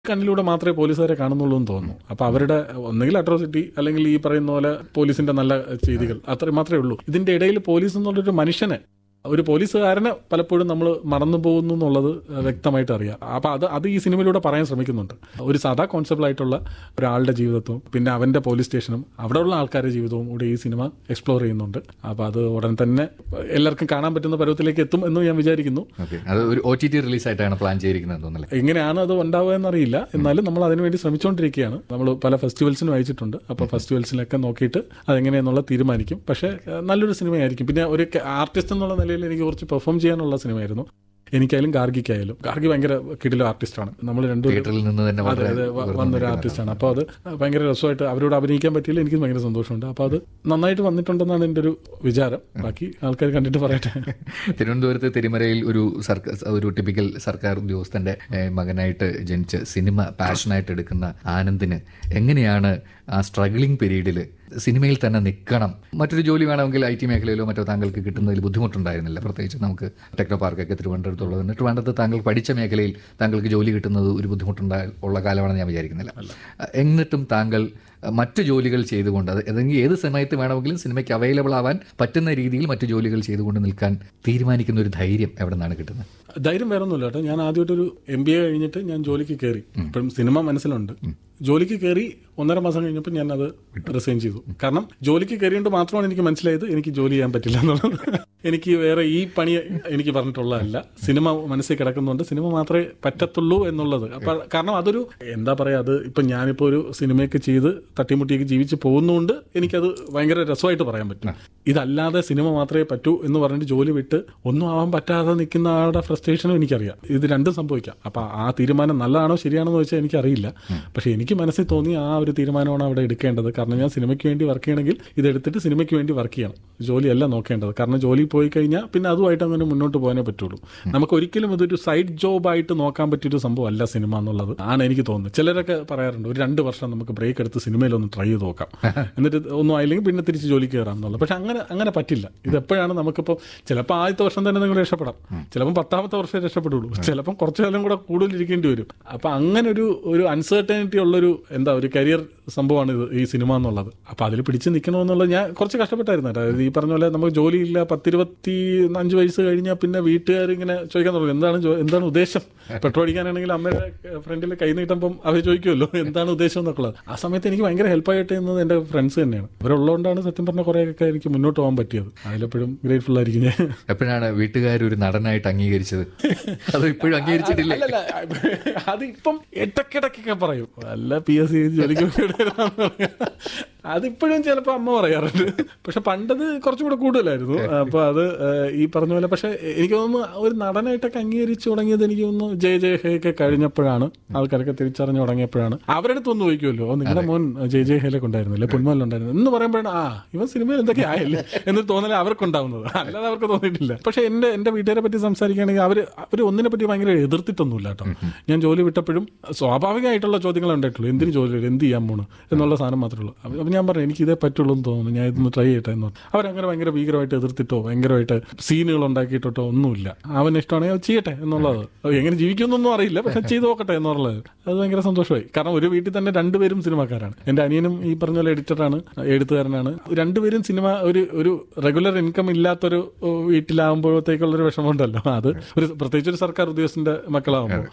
കണ്ണിലൂടെ മാത്രമേ പോലീസുകാരെ കാണുന്നുള്ളൂ എന്ന് തോന്നുന്നു അപ്പൊ അവരുടെ ഒന്നുകിൽ അട്രോസിറ്റി അല്ലെങ്കിൽ ഈ പറയുന്ന പോലെ പോലീസിന്റെ നല്ല ചെയ്തികൾ അത്രയും മാത്രമേ ഉള്ളൂ ഇതിന്റെ ഇടയിൽ പോലീസ് എന്നുള്ളൊരു മനുഷ്യനെ ഒരു പോലീസുകാരനെ പലപ്പോഴും നമ്മൾ മറന്നു പോകുന്നു എന്നുള്ളത് വ്യക്തമായിട്ട് അറിയാം അപ്പൊ അത് അത് ഈ സിനിമയിലൂടെ പറയാൻ ശ്രമിക്കുന്നുണ്ട് ഒരു സാധാ കോൺസെപ്റ്റ് ആയിട്ടുള്ള ഒരാളുടെ ജീവിതത്വം പിന്നെ അവന്റെ പോലീസ് സ്റ്റേഷനും അവിടെയുള്ള ആൾക്കാരുടെ ജീവിതവും കൂടി ഈ സിനിമ എക്സ്പ്ലോർ ചെയ്യുന്നുണ്ട് അപ്പൊ അത് ഉടൻ തന്നെ എല്ലാവർക്കും കാണാൻ പറ്റുന്ന പരുവത്തിലേക്ക് എത്തും എന്ന് ഞാൻ വിചാരിക്കുന്നു ഓക്കെ അത് ഒരു ഒ ടി ടി റിലീസായിട്ടാണ് പ്ലാൻ ചെയ്തിരിക്കുന്നത് തോന്നല്ലേ എങ്ങനെയാണ് അത് ഉണ്ടാവുക എന്നറിയില്ല എന്നാലും നമ്മൾ അതിനുവേണ്ടി ശ്രമിച്ചുകൊണ്ടിരിക്കുകയാണ് നമ്മൾ പല ഫെസ്റ്റിവൽസിനും അയച്ചിട്ടുണ്ട് അപ്പോൾ ഫെസ്റ്റിവൽസിലൊക്കെ നോക്കിയിട്ട് അതെങ്ങനെയാണെന്നുള്ള തീരുമാനിക്കും പക്ഷേ ഏഹ്, നല്ലൊരു സിനിമയായിരിക്കും പിന്നെ ഒരു ആർട്ടിസ്റ്റ് എന്നുള്ള നിലയിൽ എനിക്ക് കുറച്ച് പെർഫോം ചെയ്യാനുള്ള സിനിമയായിരുന്നു എനിക്കായാലും ഗാർഗിക്കായാലും ഗാർഗി ഭയങ്കര കിടിലോ ആർട്ടിസ്റ്റാണ് നമ്മൾ രണ്ടുപേരും തിയേറ്ററിൽ നിന്ന് തന്നെ അതെ വളരെ അതെ വ- വന്നൊരു ആർട്ടിസ്റ്റാണ് അപ്പോൾ അത് ഭയങ്കര രസമായിട്ട് അവരോട് അഭിനയിക്കാൻ പറ്റിയില്ല എനിക്ക് ഭയങ്കര സന്തോഷമുണ്ട് അപ്പോൾ അത് നന്നായിട്ട് വന്നിട്ടുണ്ടെന്നാണ് എൻ്റെ ഒരു വിചാരം ബാക്കി ആൾക്കാർ കണ്ടിട്ട് പറയട്ടെ തിരുവനന്തപുരത്ത് തിരുമലയിൽ ഒരു സർക്കാർ ഒരു ടിപ്പിക്കൽ സർക്കാർ ഉദ്യോഗസ്ഥന്റെ ഏഹ്, മകനായിട്ട് ജനിച്ച് സിനിമ പാഷനായിട്ട് എടുക്കുന്ന ആനന്ദിന് എങ്ങനെയാണ് ആ സ്ട്രഗ്ലിംഗ് പീരീഡിൽ സിനിമയിൽ തന്നെ നിൽക്കണം മറ്റൊരു ജോലി വേണമെങ്കിൽ ഐ ടി മേഖലയിലോ മറ്റോ താങ്കൾക്ക് കിട്ടുന്നതിൽ ബുദ്ധിമുട്ടുണ്ടായിരുന്നില്ല പ്രത്യേകിച്ച് നമുക്ക് ടെക്നോ പാർക്കൊക്കെ തിരുവനന്തപുരത്തുള്ളതുകൊണ്ട് ട്രിവാൻഡ്രത്ത് താങ്കൾ പഠിച്ച മേഖലയിൽ താങ്കൾക്ക് ജോലി കിട്ടുന്നത് ഒരു ബുദ്ധിമുട്ടുണ്ടായ ഉള്ള കാലമാണെന്ന് ഞാൻ വിചാരിക്കുന്നില്ല എന്നിട്ടും താങ്കൾ മറ്റു ജോലികൾ ചെയ്തുകൊണ്ട് അത് ഏതെങ്കിലും ഏത് സമയത്ത് വേണമെങ്കിലും സിനിമയ്ക്ക് അവൈലബിൾ ആവാൻ പറ്റുന്ന രീതിയിൽ മറ്റു ജോലികൾ ചെയ്തുകൊണ്ട് നിൽക്കാൻ തീരുമാനിക്കുന്ന ഒരു ധൈര്യം എവിടെ നിന്നാണ് കിട്ടുന്നത് ധൈര്യം വേറെ ഒന്നുമില്ല കേട്ടോ ഞാൻ ആദ്യമായിട്ടൊരു എം ബി എ കഴിഞ്ഞിട്ട് ഞാൻ ജോലിക്ക് കയറി ഇപ്പോഴും സിനിമ മനസ്സിലുണ്ട് ജോലിക്ക് കയറി ഒന്നര മാസം കഴിഞ്ഞപ്പോൾ ഞാൻ അത് റിസൈൻ ചെയ്തു കാരണം ജോലിക്ക് കയറിയോണ്ട് മാത്രമാണ് എനിക്ക് മനസ്സിലായത് എനിക്ക് ജോലി ചെയ്യാൻ പറ്റില്ല എന്നുള്ളത് എനിക്ക് വേറെ ഈ പണി എനിക്ക് പറഞ്ഞിട്ടുള്ളതല്ല സിനിമ മനസ്സിൽ കിടക്കുന്നുണ്ട് സിനിമ മാത്രമേ പറ്റത്തുള്ളൂ എന്നുള്ളത് അപ്പൊ കാരണം അതൊരു എന്താ പറയാ അത് ഇപ്പൊ ഞാനിപ്പോ ഒരു സിനിമയൊക്കെ ചെയ്ത് തട്ടിമുട്ടിയൊക്കെ ജീവിച്ച് പോകുന്നതുകൊണ്ട് എനിക്കത് ഭയങ്കര രസമായിട്ട് പറയാൻ പറ്റും ഇതല്ലാതെ സിനിമ മാത്രമേ പറ്റൂ എന്ന് പറഞ്ഞിട്ട് ജോലി വിട്ട് ഒന്നും ആവാൻ പറ്റാതെ നിൽക്കുന്ന ആളുടെ ഫ്രസ്ട്രേഷനും എനിക്കറിയാം ഇത് രണ്ടും സംഭവിക്കാം അപ്പൊ ആ തീരുമാനം നല്ലതാണോ ശരിയാണോ എന്ന് വെച്ചാൽ എനിക്കറിയില്ല പക്ഷെ എനിക്ക് മനസ്സിൽ തോന്നി ആ ഒരു തീരുമാനമാണ് അവിടെ എടുക്കേണ്ടത് കാരണം ഞാൻ സിനിമയ്ക്ക് വേണ്ടി വർക്ക് ചെയ്യണമെങ്കിൽ ഇത് എടുത്തിട്ട് സിനിമയ്ക്ക് വേണ്ടി വർക്ക് ചെയ്യണം ജോലിയല്ല നോക്കേണ്ടത് കാരണം ജോലി പോയി കഴിഞ്ഞാൽ പിന്നെ അതുമായിട്ട് അങ്ങനെ മുന്നോട്ട് പോകാനേ പറ്റുള്ളൂ നമുക്ക് ഒരിക്കലും ഇതൊരു സൈഡ് ജോബായിട്ട് നോക്കാൻ പറ്റിയൊരു സംഭവം അല്ല സിനിമ എന്നുള്ളത് ആണ് എനിക്ക് തോന്നുന്നത് ചിലരൊക്കെ പറയാറുണ്ട് ഒരു രണ്ട് വർഷം നമുക്ക് ബ്രേക്ക് എടുത്ത് സിനിമയിലൊന്ന് ട്രൈ ചെയ്ത് നോക്കാം എന്നിട്ട് ഒന്നും ആയില്ലെങ്കിൽ പിന്നെ തിരിച്ച് ജോലിക്ക് കയറാം എന്നുള്ളത് പക്ഷെ അങ്ങനെ അങ്ങനെ പറ്റില്ല ഇത് എപ്പോഴാണ് നമുക്കിപ്പോൾ ചിലപ്പോൾ ആദ്യത്തെ വർഷം തന്നെ നിങ്ങൾ രക്ഷപ്പെടാം ചിലപ്പം പത്താമത്തെ വർഷം രക്ഷപ്പെടുള്ളൂ ചിലപ്പം കുറച്ചു കാലം കൂടെ കൂടുതൽ ഇരിക്കേണ്ടി വരും അപ്പൊ അങ്ങനെ ഒരു ഒരു അൺസർട്ടനിറ്റി ഉള്ളൊരു എന്താ ഒരു കരിയർ സംഭവമാണ് ഇത് ഈ സിനിമ എന്നുള്ളത് അപ്പൊ അതിൽ പിടിച്ച് നിൽക്കണമെന്നുള്ളത് ഞാൻ കുറച്ച് കഷ്ടപ്പെട്ടായിരുന്നു കേട്ടോ അതായത് ഈ പറഞ്ഞ പോലെ നമുക്ക് ജോലിയില്ല പത്തിരുപത്തി അഞ്ച് വയസ്സ് കഴിഞ്ഞാൽ പിന്നെ വീട്ടുകാർ ഇങ്ങനെ ചോദിക്കാൻ തുടങ്ങും എന്താണ് ജോ- എന്താണ് ഉദ്ദേശം പെട്രോൾ അടിക്കാനാണെങ്കിൽ അമ്മയുടെ ഫ്രണ്ടിൽ കൈ നീട്ടുമ്പം അവർ ചോദിക്കുമല്ലോ എന്താണ് ഉദ്ദേശം എന്നൊക്കെയുള്ളത് ആ സമയത്ത് എനിക്ക് ഭയങ്കര ഹെൽപ്പായിട്ട് എന്നത് എൻ്റെ ഫ്രണ്ട്സ് തന്നെയാണ് അവരുള്ളതുകൊണ്ടാണ് സത്യം പറഞ്ഞ കുറേയൊക്കെ എനിക്ക് മുന്നോട്ട് പോകാൻ പറ്റിയത് അതിലെപ്പോഴും ഗ്രേറ്റ്ഫുൾ ആയിരിക്കും ഞാൻ എപ്പോഴാണ് വീട്ടുകാർ ഒരു നടനായിട്ട് അംഗീകരിച്ചത് അത് ഇപ്പോഴും അംഗീകരിച്ചിട്ടില്ലേ അല്ലല്ല അതിപ്പം ഇടയ്ക്കിടയ്ക്കൊക്കെ പറയും അല്ല പി എസ് സി ജോലിക്ക് വേണ്ടി അതിപ്പോഴും ചിലപ്പോൾ അമ്മ പറയാറുണ്ട് പക്ഷെ പണ്ടത് കുറച്ചും കൂടെ കൂടുതലായിരുന്നു അപ്പൊ അത് ഏഹ്, ഈ പറഞ്ഞ പോലെ പക്ഷെ എനിക്ക് തോന്നുന്നു ഒരു നടനായിട്ടൊക്കെ അംഗീകരിച്ചു തുടങ്ങിയത് എനിക്ക് തോന്നുന്നു ജയ ജയ ഹേ ഒക്കെ കഴിഞ്ഞപ്പോഴാണ് ആൾക്കാരൊക്കെ തിരിച്ചറിഞ്ഞു തുടങ്ങിയപ്പോഴാണ് അവരുടെ അടുത്ത് ഒന്ന് ചോദിക്കുമല്ലോ "ഓ, നിങ്ങളുടെ മോൻ ജയ ജയ ഹേലൊക്കെ ഉണ്ടായിരുന്നില്ലേ പൊന്മോലുണ്ടായിരുന്നു എന്ന് പറയുമ്പോഴാണ് ആ ഇവൻ സിനിമയിൽ എന്തൊക്കെ ആയല്ലേ എന്ന് തോന്നലേ അവർക്കുണ്ടാവുന്നത് അല്ലാതെ അവർക്ക് തോന്നിയിട്ടില്ല പക്ഷെ എന്റെ എന്റെ വീട്ടുകാരെ പറ്റി സംസാരിക്കുകയാണെങ്കിൽ അവർ അവർ ഒന്നിനെ പറ്റി ഭയങ്കര എതിർത്തിട്ടൊന്നുമില്ല കേട്ടോ ഞാൻ ജോലി വിട്ടപ്പോഴും സ്വാഭാവികമായിട്ടുള്ള ചോദ്യങ്ങൾ ഉണ്ടായിട്ടുള്ളൂ എന്തിന് ജോലി വരും എന്ത് ചെയ്യാൻ പോണു എന്നുള്ള സാധനം മാത്രമേ ഉള്ളൂ അപ്പൊ ഞാൻ പറഞ്ഞു എനിക്ക് ഇതേ പറ്റുള്ളൂ എന്ന് തോന്നുന്നു ഞാൻ ഇതൊന്ന് ട്രൈ ചെയ്യട്ടെ എന്ന് പറഞ്ഞു അവരങ്ങനെ ഭയങ്കര ഭീകരമായിട്ട് എതിർത്തിട്ടോ ഭയങ്കരമായിട്ട് സീനുകൾ ഉണ്ടാക്കിയിട്ടോ ഒന്നുമില്ല അവന് ഇഷ്ടമാണെങ്കിൽ അത് ചെയ്യട്ടെ എന്നുള്ളത് അത് എങ്ങനെ ജീവിക്കുമെന്നൊന്നും അറിയില്ല പക്ഷെ ചെയ്തു നോക്കട്ടെ എന്നുള്ളത് അത് ഭയങ്കര സന്തോഷമായി കാരണം ഒരു വീട്ടിൽ തന്നെ രണ്ടുപേരും സിനിമാക്കാരാണ് എന്റെ അനിയനും ഈ പറഞ്ഞ പോലെ എഡിറ്ററാണ് എഴുത്തുകാരനാണ് രണ്ടുപേരും സിനിമ ഒരു ഒരു റെഗുലർ ഇൻകം ഇല്ലാത്തൊരു ഏഹ്, വീട്ടിലാകുമ്പോഴത്തേക്കുള്ളൊരു വിഷമമുണ്ടല്ലോ അത് ഒരു പ്രത്യേകിച്ച് ഒരു സർക്കാർ ഉദ്യോഗസ്ഥന്റെ മക്കളാകുമ്പോൾ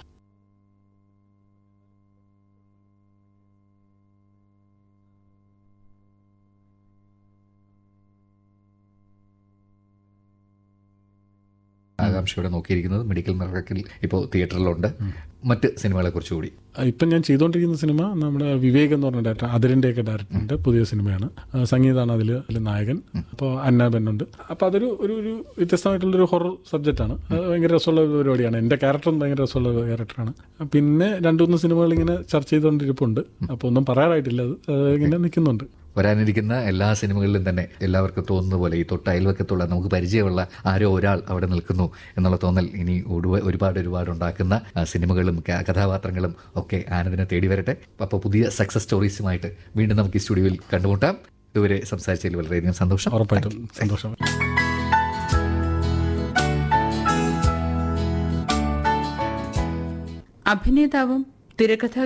ആകാംക്ഷയോടെ നോക്കിയിരിക്കുന്നത് മെഡിക്കൽ മിറക്കിൽ ഇപ്പോൾ തിയേറ്ററിലുണ്ട് മറ്റ് സിനിമകളെ കുറിച്ചുകൂടി ഇപ്പം ഞാൻ ചെയ്തുകൊണ്ടിരിക്കുന്ന സിനിമ നമ്മുടെ വിവേക് എന്ന് പറഞ്ഞ ഡയറക്ടർ അതിരൻ്റെയൊക്കെ ഡയറക്ടറിൻ്റെ പുതിയ സിനിമയാണ് ആ, സംഗീതാണ് അതിൽ അതിൽ നായകൻ അപ്പോൾ അന്നാബെന്നുണ്ട് അപ്പോൾ അതൊരു ഒരു ഒരു വ്യത്യസ്തമായിട്ടുള്ളൊരു ഹൊറർ സബ്ജക്റ്റാണ് അത് ഭയങ്കര രസമുള്ള ഒരു പരിപാടിയാണ് എൻ്റെ ക്യാരക്ടറും ഭയങ്കര രസമുള്ള ഒരു ക്യാരക്ടറാണ് പിന്നെ രണ്ടു മൂന്ന് സിനിമകൾ ഇങ്ങനെ ചർച്ച ചെയ്തുകൊണ്ടിരിപ്പുണ്ട് അപ്പോൾ ഒന്നും പറയാറായിട്ടില്ല അത് അത് ഇങ്ങനെ നിൽക്കുന്നുണ്ട് വരാനിരിക്കുന്ന എല്ലാ സിനിമകളിലും തന്നെ എല്ലാവർക്കും തോന്നുന്ന പോലെ ഈ തൊട്ട് അയൽവക്കത്തുള്ള നമുക്ക് പരിചയമുള്ള ആരോ ഒരാൾ അവിടെ നിൽക്കുന്നു എന്നുള്ള തോന്നൽ ഇനി ഒരുവ- ഒരുപാട് ഒരുപാട് ഉണ്ടാക്കുന്ന ആ, സിനിമകളും ക- കഥാപാത്രങ്ങളും ഒക്കെ ആനന്ദിനെ തേടി വരട്ടെ അപ്പോൾ പുതിയ സക്സസ് സ്റ്റോറീസുമായിട്ട് വീണ്ടും നമുക്ക് ഈ സ്റ്റുഡിയോയിൽ കണ്ടുമുട്ടാം ഇതുവരെ സംസാരിച്ചതിൽ വളരെയധികം സന്തോഷം ഉറപ്പായിട്ടും സന്തോഷം അഭിനേതാവും തിരക്കഥാ